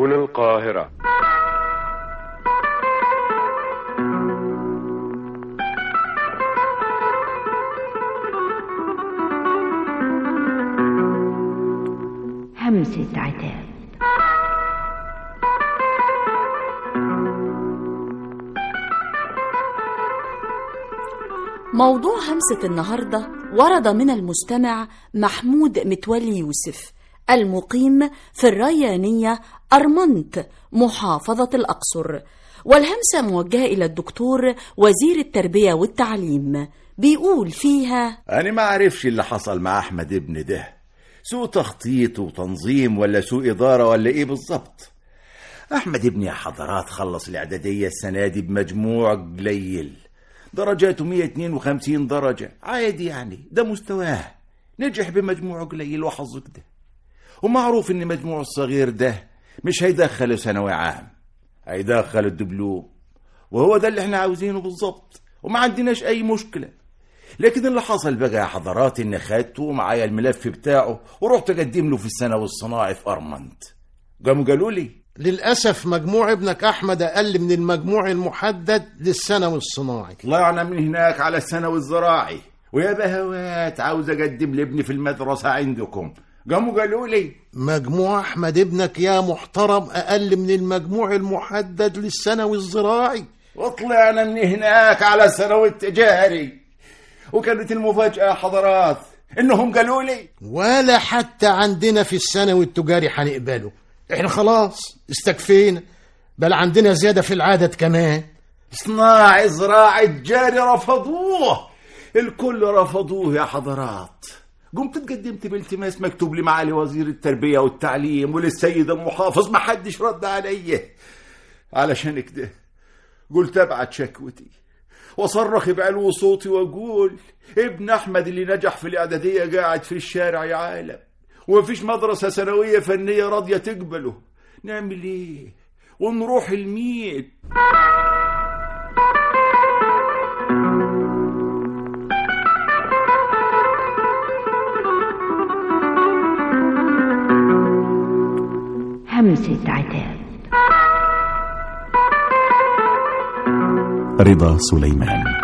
هنا القاهرة همسة عتاب موضوع همسة النهاردة ورد من المستمع محمود متولي يوسف المقيم في الريانية أرمنت محافظة الأقصر والهمسة موجهة إلى الدكتور وزير التربية والتعليم بيقول فيها أنا ما أعرفش اللي حصل مع أحمد ابن ده سوء تخطيط وتنظيم ولا سوء إدارة ولا إيه بالظبط أحمد ابني يا حضرات خلص الإعدادية السنة دي بمجموع قليل درجاته 152 درجة عادي يعني ده مستواه نجح بمجموع قليل وحظك ده ومعروف إن مجموع الصغير ده مش هيدخله ثانوي عام هيدخل الدبلوم وهو ده اللي احنا عاوزينه بالظبط وما عندناش أي مشكلة لكن اللي حصل بقى يا حضرات إني خدته معايا الملف بتاعه ورحت أقدم له في الثانوي الصناعي في أرمنت قاموا قالوا لي للأسف مجموع ابنك أحمد أقل من المجموع المحدد للثانوي الصناعي طلعنا من هناك على الثانوي الزراعي ويا بهوات عاوز اقدم لابني في المدرسه عندكم قاموا قالوا لي مجموع أحمد ابنك يا محترم أقل من المجموع المحدد للثانوي الزراعي وطلعنا من هناك على الثانوي التجاري وكانت المفاجاه يا حضرات انهم قالوا لي ولا حتى عندنا في الثانوي التجاري هنقبله احنا خلاص استكفينا بل عندنا زيادة في العدد كمان صناعي زراعي تجاري رفضوه الكل رفضوه يا حضرات قمت اتقدمت بالتماس مكتوب لي معالي وزير التربية والتعليم وللسيد المحافظ ما حدش رد عليا علشان كده قلت ابعت شكوتي وصرخ بعلو صوتي واقول ابن احمد اللي نجح في الاعدادية قاعد في الشارع يا عالم ومفيش مدرسة ثانوية فنية راضية تقبله نعمل ايه ونروح لمين همسة عتاب رضا سليمان